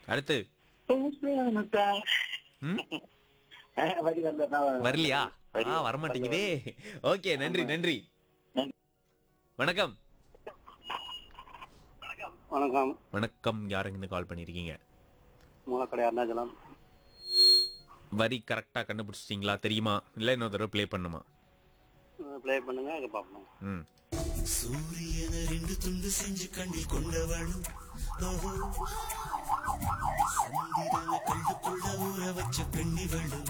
அடுத்து ம் வரி வரல நான் வரலையா ஆ வரமாட்டேங்குதே ஓகே நன்றி நன்றி வணக்கம் வணக்கம் வணக்கம் யாருங்கன்னு கால் பண்ணிருக்கீங்க மூலக்கடை அருணாச்சலம் வரி கரெக்டா கண்டுபிடிச்சிட்டீங்களா தெரியுமா இல்ல இன்னொரு தடவை ப்ளே பண்ணுமா ப்ளே பண்ணுங்க இதை பார்ப்போம் ம் சூரியன ரெண்டு துண்டு செஞ்சு கண்ணில் கொண்டவளும் ஓஹோ. சந்திரன கண்டுக்குள்ள ஊற வச்ச பெண்ணிவளும்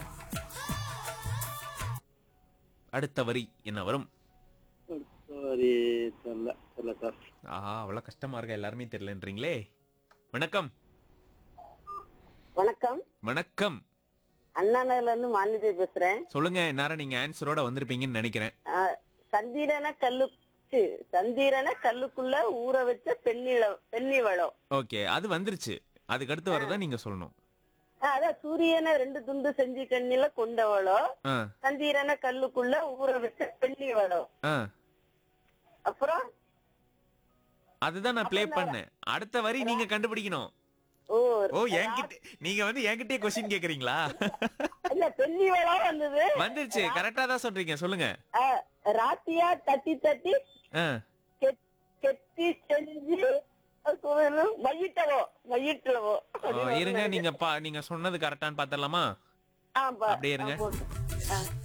அடுத்த வரி என்ன வரும் சரி தெரியல தெரியல சார் ஆஹா அவ்வளவு கஷ்டமா இருக்க எல்லாருமே தெரியலன்றீங்களே வணக்கம் வணக்கம் வணக்கம் அண்ணா நகர்ல இருந்து மாநிதி பேசுறேன் சொல்லுங்க நேரம் நீங்க ஆன்சரோட வந்திருப்பீங்கன்னு நினைக்கிறேன் ஆஹ், சந்திரன கல்லு சி, சந்திரன கல்லுக்குள்ள ஊற வச்ச பெண்ணிள பெண்ணிவளம் ஓகே அது வந்துருச்சு அதுக்கு அடுத்து வரதான் நீங்க சொல்லணும் ஆஹ், அதான் சூரியனை ரெண்டு துண்டு செஞ்சு கண்ணில கொண்டவளோ ஆ சந்திரன கல்லுக்குள்ள ஊற வச்ச பெண்ணிவளம் ஆ அப்புறம் அதுதான் நான் ப்ளே பண்ணேன் அடுத்த வரி நீங்க கண்டுபிடிக்கணும் ஓ ஓ என்கிட்ட நீங்க வந்து என்கிட்டயே கொஸ்டின் கேக்குறீங்களா இல்ல பெண்ணிவளம் வந்தது வந்துருச்சு கரெக்டா தான் சொல்றீங்க சொல்லுங்க ஆஹ், ராத்தியா தட்டி தட்டி ஆ கெட்- கெட்டி செஞ்சு மையிட்டவோ மையிட்டவோ ஓ, இருங்க நீங்க பா நீங்க சொன்னது கரெக்டான்னு பாத்திரலாமா ஆமா அப்படியே இருங்க. ஆ, போட்டு. ஆ.